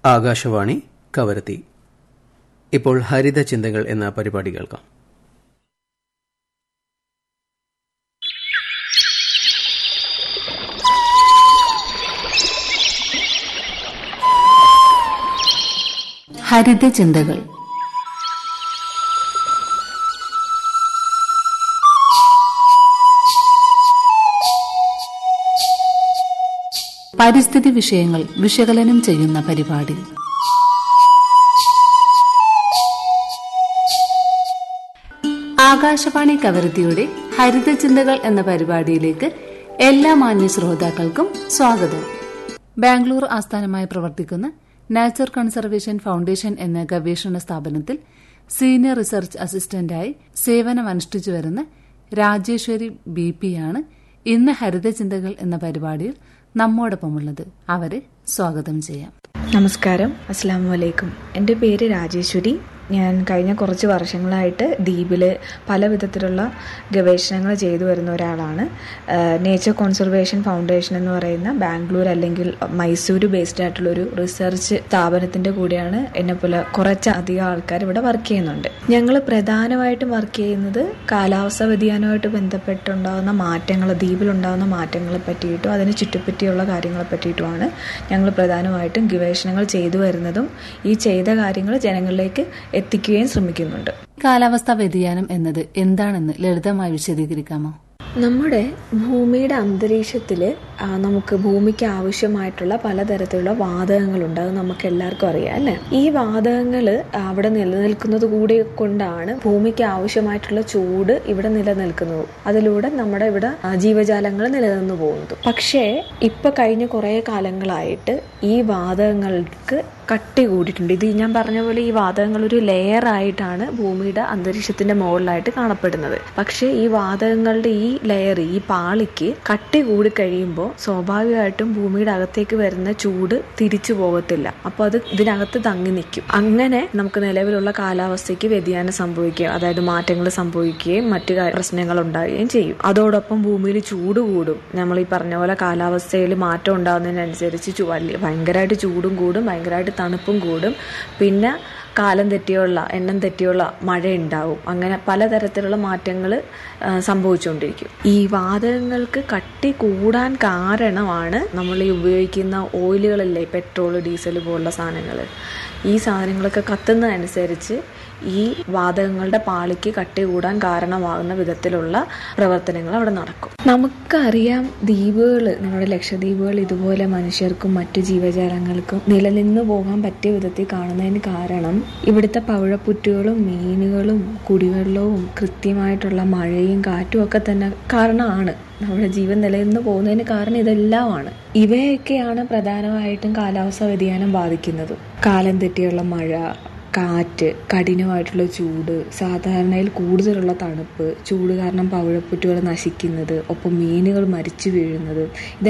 ആകാശവാണി കവരത്തി ഇപ്പോൾ ഹരിത ചിന്തകൾ എന്ന പരിപാടി കേൾക്കാം ഹരിത ചിന്തകൾ പരിസ്ഥിതി വിഷയങ്ങൾ വിശകലനം ചെയ്യുന്ന പരിപാടി ആകാശവാണി കവരത്തിയുടെ ഹരിത ചിന്തകൾ എന്ന പരിപാടിയിലേക്ക് എല്ലാ മാന്യ ശ്രോതാക്കൾക്കും സ്വാഗതം ബാംഗ്ലൂർ ആസ്ഥാനമായി പ്രവർത്തിക്കുന്ന നാച്ചർ കൺസർവേഷൻ ഫൌണ്ടേഷൻ എന്ന ഗവേഷണ സ്ഥാപനത്തിൽ സീനിയർ റിസർച്ച് അസിസ്റ്റന്റായി സേവനമനുഷ്ഠിച്ചു വരുന്ന രാജേശ്വരി ബി പി ആണ് ഇന്ന് ഹരിത ചിന്തകൾ എന്ന പരിപാടിയിൽ നമ്മോടൊപ്പമുള്ളത് അവരെ സ്വാഗതം ചെയ്യാം നമസ്കാരം അസ്സാം വലൈക്കും എൻ്റെ പേര് രാജേശ്വരി ഞാൻ കഴിഞ്ഞ കുറച്ച് വർഷങ്ങളായിട്ട് ദ്വീപിൽ പല വിധത്തിലുള്ള ഗവേഷണങ്ങൾ ചെയ്തു വരുന്ന ഒരാളാണ് നേച്ചർ കോൺസർവേഷൻ ഫൗണ്ടേഷൻ എന്ന് പറയുന്ന ബാംഗ്ലൂർ അല്ലെങ്കിൽ മൈസൂർ ബേസ്ഡ് ആയിട്ടുള്ള ഒരു റിസർച്ച് സ്ഥാപനത്തിൻ്റെ കൂടെയാണ് എന്നെപ്പോലെ കുറച്ച് അധികം ആൾക്കാർ ഇവിടെ വർക്ക് ചെയ്യുന്നുണ്ട് ഞങ്ങൾ പ്രധാനമായിട്ടും വർക്ക് ചെയ്യുന്നത് കാലാവസ്ഥ വ്യതിയാനമായിട്ട് ബന്ധപ്പെട്ടുണ്ടാകുന്ന മാറ്റങ്ങൾ ദ്വീപിലുണ്ടാകുന്ന മാറ്റങ്ങളെ പറ്റിയിട്ടും അതിനെ ചുറ്റിപ്പറ്റിയുള്ള കാര്യങ്ങളെ പറ്റിയിട്ടുമാണ് ഞങ്ങൾ പ്രധാനമായിട്ടും ഗവേഷണങ്ങൾ ചെയ്തു വരുന്നതും ഈ ചെയ്ത കാര്യങ്ങൾ ജനങ്ങളിലേക്ക് എത്തിക്കുകയും ശ്രമിക്കുന്നുണ്ട് കാലാവസ്ഥാ വ്യതിയാനം എന്നത് എന്താണെന്ന് ലളിതമായി വിശദീകരിക്കാമോ നമ്മുടെ ഭൂമിയുടെ അന്തരീക്ഷത്തിൽ നമുക്ക് ഭൂമിക്ക് ആവശ്യമായിട്ടുള്ള പലതരത്തിലുള്ള വാതകങ്ങളുണ്ട് അത് നമുക്ക് എല്ലാവർക്കും അറിയാം അല്ലേ ഈ വാതകങ്ങൾ അവിടെ നിലനിൽക്കുന്നത് കൂടി കൊണ്ടാണ് ഭൂമിക്ക് ആവശ്യമായിട്ടുള്ള ചൂട് ഇവിടെ നിലനിൽക്കുന്നത് അതിലൂടെ നമ്മുടെ ഇവിടെ ജീവജാലങ്ങൾ നിലനിന്ന് പോകുന്നത് പക്ഷേ ഇപ്പൊ കഴിഞ്ഞ കുറേ കാലങ്ങളായിട്ട് ഈ വാതകങ്ങൾക്ക് കട്ടി കൂടിയിട്ടുണ്ട് ഇത് ഞാൻ പറഞ്ഞ പോലെ ഈ വാതകങ്ങൾ ഒരു ലെയർ ആയിട്ടാണ് ഭൂമിയുടെ അന്തരീക്ഷത്തിന്റെ മുകളിലായിട്ട് കാണപ്പെടുന്നത് പക്ഷേ ഈ വാതകങ്ങളുടെ ഈ ലെയർ ഈ പാളിക്ക് കട്ടി കൂടി കഴിയുമ്പോൾ സ്വാഭാവികമായിട്ടും ഭൂമിയുടെ അകത്തേക്ക് വരുന്ന ചൂട് തിരിച്ചു പോകത്തില്ല അപ്പോൾ അത് ഇതിനകത്ത് തങ്ങി നിൽക്കും അങ്ങനെ നമുക്ക് നിലവിലുള്ള കാലാവസ്ഥയ്ക്ക് വ്യതിയാനം സംഭവിക്കുകയും അതായത് മാറ്റങ്ങൾ സംഭവിക്കുകയും മറ്റു പ്രശ്നങ്ങൾ ഉണ്ടാവുകയും ചെയ്യും അതോടൊപ്പം ഭൂമിയിൽ ചൂട് കൂടും നമ്മൾ ഈ പറഞ്ഞ പോലെ കാലാവസ്ഥയിൽ മാറ്റം ഉണ്ടാകുന്നതിനനുസരിച്ച് വലിയ ഭയങ്കരമായിട്ട് ചൂടും കൂടും ഭയങ്കരമായിട്ട് തണുപ്പും കൂടും പിന്നെ കാലം തെറ്റിയുള്ള എണ്ണം തെറ്റിയുള്ള മഴ ഉണ്ടാവും അങ്ങനെ പലതരത്തിലുള്ള മാറ്റങ്ങൾ സംഭവിച്ചുകൊണ്ടിരിക്കും ഈ വാതകങ്ങൾക്ക് കട്ടി കൂടാൻ കാരണമാണ് നമ്മൾ ഈ ഉപയോഗിക്കുന്ന ഓയിലുകളല്ലേ പെട്രോൾ ഡീസൽ പോലുള്ള സാധനങ്ങൾ ഈ സാധനങ്ങളൊക്കെ കത്തുന്നതനുസരിച്ച് ഈ വാതകങ്ങളുടെ പാളിക്ക് കട്ടി കൂടാൻ കാരണമാകുന്ന വിധത്തിലുള്ള പ്രവർത്തനങ്ങൾ അവിടെ നടക്കും നമുക്കറിയാം ദ്വീപുകൾ നമ്മുടെ ലക്ഷദ്വീപുകൾ ഇതുപോലെ മനുഷ്യർക്കും മറ്റു ജീവജാലങ്ങൾക്കും നിലനിന്ന് പോകാൻ പറ്റിയ വിധത്തിൽ കാണുന്നതിന് കാരണം ഇവിടുത്തെ പവിഴപ്പുറ്റുകളും മീനുകളും കുടിവെള്ളവും കൃത്യമായിട്ടുള്ള മഴയും കാറ്റും ഒക്കെ തന്നെ കാരണമാണ് നമ്മുടെ ജീവൻ നിലനിന്ന് പോകുന്നതിന് കാരണം ഇതെല്ലാമാണ് ഇവയൊക്കെയാണ് പ്രധാനമായിട്ടും കാലാവസ്ഥ വ്യതിയാനം ബാധിക്കുന്നത് കാലം തെറ്റിയുള്ള മഴ കാറ്റ് കഠിനമായിട്ടുള്ള ചൂട് സാധാരണയിൽ കൂടുതലുള്ള തണുപ്പ് ചൂട് കാരണം പവിഴപ്പുറ്റുകൾ നശിക്കുന്നത് ഒപ്പം മീനുകൾ മരിച്ചു വീഴുന്നത്